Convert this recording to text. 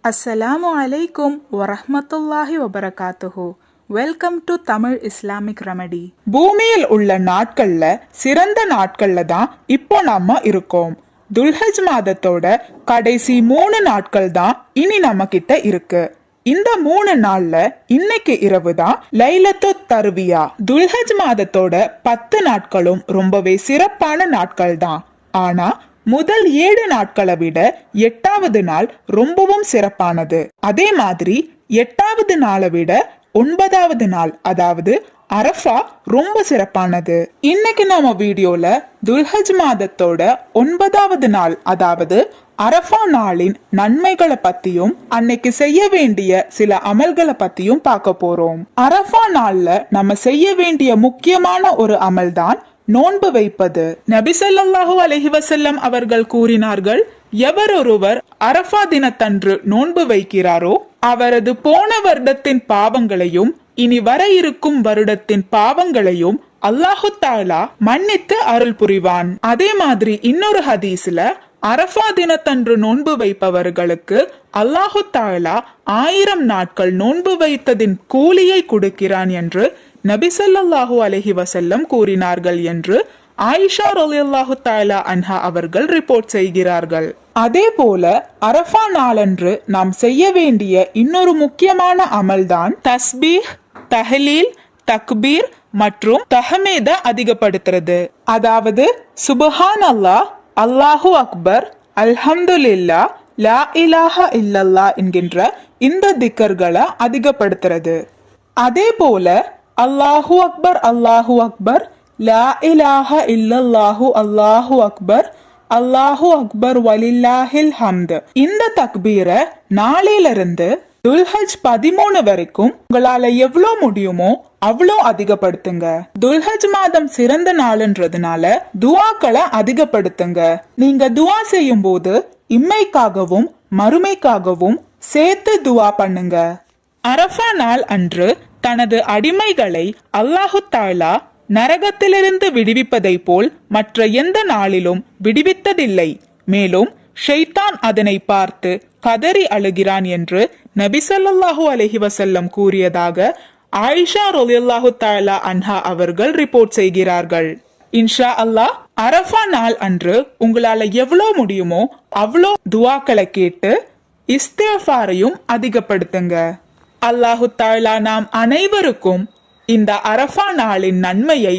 அஸ்ஸலாமு அலைக்கும் வரஹ்மத்துல்லாஹி வபரகாத்துஹு welcome to Tamil Islamic remedy பூமியில் உள்ள நாட்கள்ல சிறந்த நாட்கள்ல தான் இப்போ நாம இருக்கோம் துல்ஹஜ் மாதத்தோட கடைசி மூணு நாட்கள் தான் இனி நம்ம கிட்ட இருக்கு இந்த மூணு நாள்ல இன்னைக்கு இரவு தான் லைலத்து தருவியா துல்ஹஜ் மாதத்தோட பத்து நாட்களும் ரொம்பவே சிறப்பான நாட்கள் தான் ஆனா முதல் ஏழு நாட்களை விட எட்டாவது நாள் ரொம்பவும் சிறப்பானது அதே மாதிரி எட்டாவது நாளை விட ஒன்பதாவது நாள் அதாவது அரஃபா ரொம்ப சிறப்பானது இன்னைக்கு நாம வீடியோல துல்ஹஜ் மாதத்தோட ஒன்பதாவது நாள் அதாவது அரஃபா நாளின் நன்மைகளை பத்தியும் அன்னைக்கு செய்ய வேண்டிய சில அமல்களை பத்தியும் பார்க்க போறோம் அரஃபா நாள்ல நம்ம செய்ய வேண்டிய முக்கியமான ஒரு அமல்தான் நோன்பு வைப்பது நபி ஸல்லல்லாஹு அலைஹி வஸல்லம் அவர்கள் கூறினார்கள் எவரொருவர் அரஃபா தினத்தன்று நோன்பு வைக்கிறாரோ அவரது போன வருடத்தின் பாவங்களையும் இனி வர இருக்கும் வருடத்தின் பாவங்களையும் அல்லாஹு தாலா மன்னித்து அருள் புரிவான் அதே மாதிரி இன்னொரு ஹதீஸ்ல அரஃபா தினத்தன்று நோன்பு வைப்பவர்களுக்கு அல்லாஹு தாலா ஆயிரம் நாட்கள் நோன்பு வைத்ததின் கூலியை கொடுக்கிறான் என்று நபி ஸல்லல்லாஹு அலைஹி வஸல்லம் கூறினார்கள் என்று ஆயிஷா ரலியல்லாஹு தஆலா அன்ஹா அவர்கள் ரிப்போர்ட் செய்கிறார்கள் அதே போல அரஃபா நாளன்று நாம் செய்ய வேண்டிய இன்னொரு முக்கியமான அமல்தான் தஸ்பீஹ் தஹலீல் தக்பீர் மற்றும் தஹமீத அதிகப்படுத்துறது அதாவது சுபஹான் அல்லாஹ் அல்லாஹு அக்பர் அல்ஹம்துலில்லா லா இலாஹா இல்லல்லா என்கின்ற இந்த திக்கர்களை அதிகப்படுத்துறது அதே போல அல்லாஹு அக்பர் அல்லாஹு அக்பர் லா இலாஹ இல்லல்லாஹு அல்லாஹு அக்பர் அல்லாஹு அக்பர் வலில்லாஹில் ஹம்து இந்த தக்பீரை நாளையிலிருந்து துல்ஹஜ் பதிமூணு வரைக்கும் உங்களால எவ்வளவு முடியுமோ அவ்வளோ அதிகப்படுத்துங்க துல்ஹஜ் மாதம் சிறந்த நாளுன்றதுனால துவாக்களை அதிகப்படுத்துங்க நீங்க துவா செய்யும் போது இம்மைக்காகவும் மறுமைக்காகவும் சேர்த்து துவா பண்ணுங்க அரஃபா நாள் அன்று தனது அடிமைகளை அல்லாஹு தாலா நரகத்திலிருந்து விடுவிப்பதை போல் மற்ற எந்த நாளிலும் விடுவித்ததில்லை மேலும் ஷெய்தான் அதனை பார்த்து கதறி அழுகிறான் என்று நபி ஸல்லல்லாஹு அலைஹி வஸல்லம் கூறியதாக ஆயிஷா ரலியல்லாஹு தஆலா அன்ஹா அவர்கள் ரிப்போர்ட் செய்கிறார்கள் இன்ஷா அல்லாஹ் அரஃபா நாள் அன்று உங்களால எவ்வளவு முடியுமோ அவ்வளோ துவாக்களை கேட்டு இஸ்திஃபாரையும் அதிகப்படுத்துங்க அல்லாஹு தாலா நாம் அனைவருக்கும் இந்த அரஃபா நாளின் நன்மையை